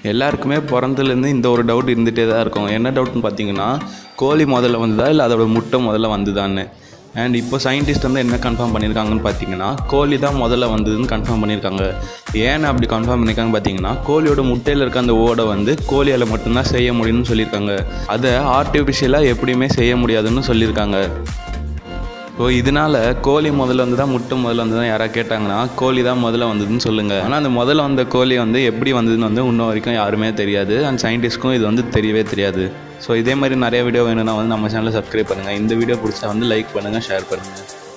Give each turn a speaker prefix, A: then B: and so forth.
A: எல்லாருக்குமே பிறந்ததுலேருந்து இந்த ஒரு டவுட் இருந்துகிட்டே தான் இருக்கும் என்ன டவுட்னு பார்த்தீங்கன்னா கோழி முதல்ல வந்ததா இல்லை அதோட முட்டை முதல்ல வந்துதான்னு அண்ட் இப்போ சயின்டிஸ்ட் வந்து என்ன கன்ஃபார்ம் பண்ணியிருக்காங்கன்னு பார்த்தீங்கன்னா கோழி தான் முதல்ல வந்ததுன்னு கன்ஃபார்ம் பண்ணியிருக்காங்க ஏன் அப்படி கன்ஃபார்ம் பண்ணியிருக்காங்க பார்த்தீங்கன்னா கோழியோட முட்டையில் இருக்க அந்த ஓடை வந்து கோழியால் மட்டும்தான் செய்ய முடியும்னு சொல்லியிருக்காங்க அதை ஆர்டிஃபிஷியலாக எப்படியுமே செய்ய முடியாதுன்னு சொல்லியிருக்காங்க ஸோ இதனால கோழி முதல்ல வந்து தான் முட்டை முதல்ல வந்து தான் யாராவது கேட்டாங்கன்னா கோழி தான் முதல்ல வந்ததுன்னு சொல்லுங்கள் ஆனால் அந்த முதல்ல வந்த கோழி வந்து எப்படி வந்ததுன்னு வந்து இன்ன வரைக்கும் யாருமே தெரியாது அண்ட் சயின்டிஸ்ட்க்கும் இது வந்து தெரியவே தெரியாது ஸோ இதே மாதிரி நிறைய வீடியோ வேணும்னா வந்து நம்ம சேனலை சப்ஸ்கிரைப் பண்ணுங்கள் இந்த வீடியோ பிடிச்சா வந்து லைக் பண்ணுங்கள் ஷேர் பண்ணுங்கள்